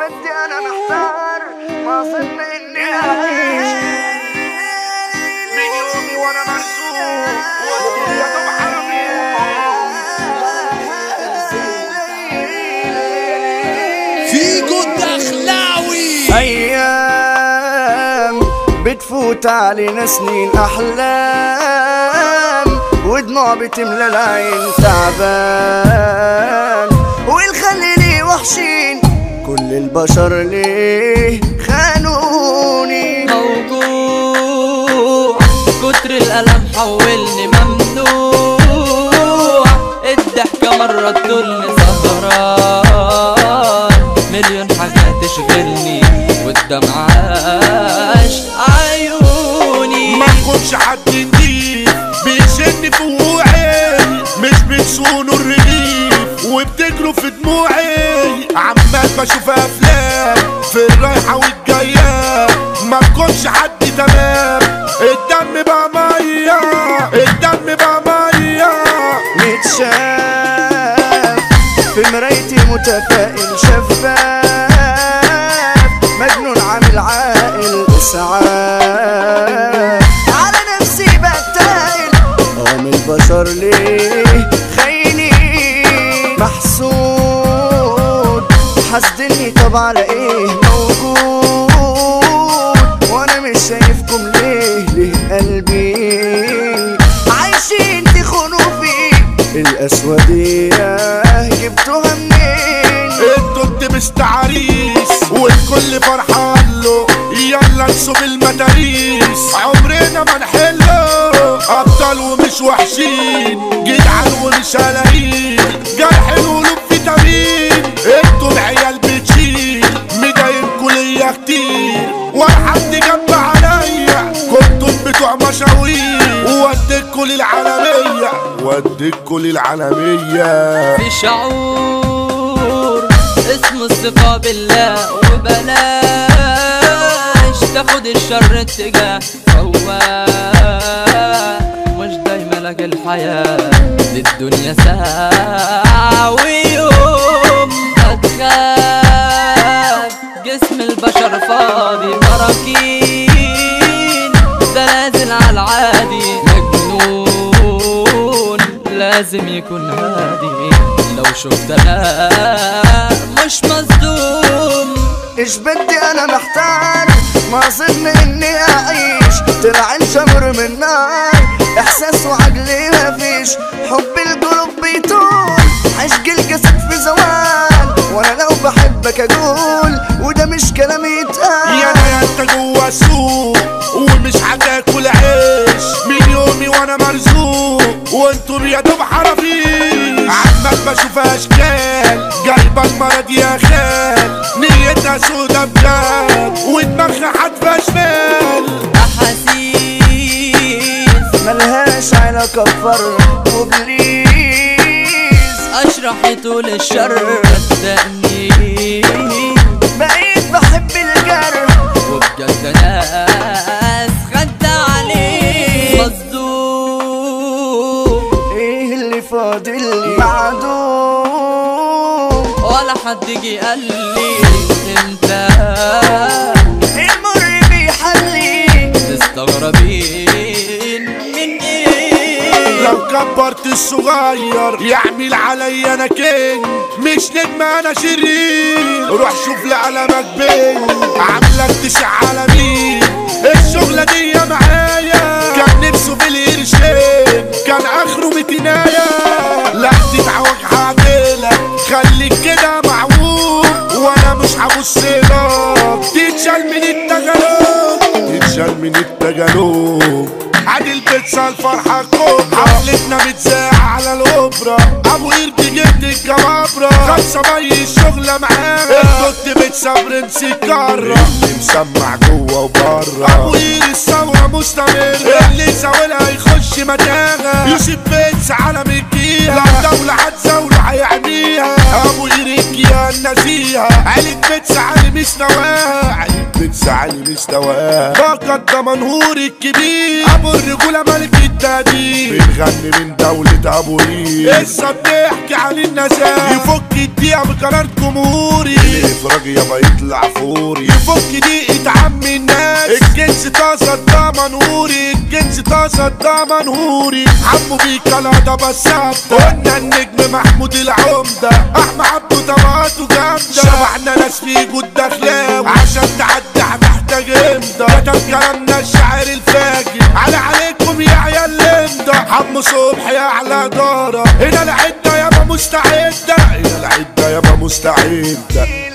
بدي انا محتار ما اظن اني اعيش من يومي وانا مرسوم والدنيا طبعا فيجو الدخلاوي ايام بتفوت علينا سنين احلام ودموع بتملى العين تعبان والخلي لي وحشين كل البشر ليه خانوني موجوع كتر الألم حولني ممنوع الضحكة مرة تقولني سهران مليون حاجة تشغلني والدمع عاش عيوني ما تكونش حد نضيف بيشن في وقوعي مش بتصونوا الرغيف وبتجروا في دموعي عمال بشوف افلام في الرايحة والجاية ما تكونش حد تمام الدم بقى مية الدم بقى مية متشاف في مرايتي متفائل شفاف مجنون عامل عاقل اسعاف على نفسي بتايل قوم البشر ليه خاينين محسود حاسدني طب على ايه موجود وانا مش شايفكم ليه ليه قلبي عايشين تخونوا فيه الاسودية جبتوها منين انتوا بتبست عريس والكل فرحان له يلا نسوق المداريس عمرنا ما نحله ابطال ومش وحشين جدعان ومش هلاقين جرح القلوب فيتامين انتوا العيال بتشيل مضايقكوا ليا كتير ولا حد جنب عليا كنتم بتوع مشاوير ووديتكوا للعالمية وديتكوا للعالمية في شعور اسمه الثقة بالله وبلاش تاخد الشر اتجاه هو مش دايما لك الحياة دي الدنيا ساعة ويوم هتخاف جسم البشر فاضي براكين زلازل على العادي مجنون لازم يكون هادي لو شفت انا مش مصدوم ايش بدي انا محتار ما اظن اني اعيش طلع الجمر من نار احساس وعقلي ما فيش حب القلوب بيطول عشق الجسد في زوال وانا لو بحبك اقول وده مش كلام يتقال يا انا يا انت جوا السوق ومش هتاكل عيش من يومي وانا مرزوق وانتم يا دوب حرافيش عمال بشوف اشكال جايبه المرض يا خال نيتها سودا بجد ودماغها حادفه شمال احاسيس ملهاش علاقة بفر وبليز اشرح طول الشر صدقني بقيت بحب الجرح وبجد ناس خد عليه مصدوم ايه اللي فاضل لي معدوم ولا حد جه قال لي انت المر بيحلي تستغربين من ايه لو كبرت الصغير يعمل علي انا كينج مش نجم انا شرير روح شوف لقلمك بين عاملك تشع على مين الشغلة دي معايا كان نفسه في القرشين كان اخره متنايا لا تتعوج هعدلك خليك كده معوج وانا مش هبص لك تتشال من التجارب تتشال من التجارب عادل بيتزا الفرحة كوبرا حفلتنا متذاعة على الأوبرا أبو قرد جبت الجبابرة خمسة مي الشغلة معانا الدوت بيتزا برنس الكرة اللي مسمع جوه وبره أبو قير الثورة مستمرة اللي زاولها يخش متاهة يوسف بيتزا علم الجيهة لو دولة هتزاوله هيعميها أبو قير الجيهة النزيهة عيلة بيتزا علي مش نواها عيلة بتزعلي مستواه فقط ده منهور الكبير ابو الرجولة ملك التقدير بنغني من دولة ابو ريم لسه بنحكي عن النزاهة يفك الدقيقة بقرار جمهوري الافراج يابا يطلع فوري يفك دقيقة عم الناس الجنس طاسة ده منهوري الجنس طاسة ده منهوري عمو بيك لا ده بس قلنا النجم محمود العمدة احمد عبده طبقاته جامدة شبعنا ناس في جود دخلاوي عشان تعدي محتاج امضى كتب كلامنا الشاعر الفاجر على عليكم يا عيال الامضى عم صبحي اعلى دارة هنا العدة يابا مستعدة هنا العدة يابا مستعدة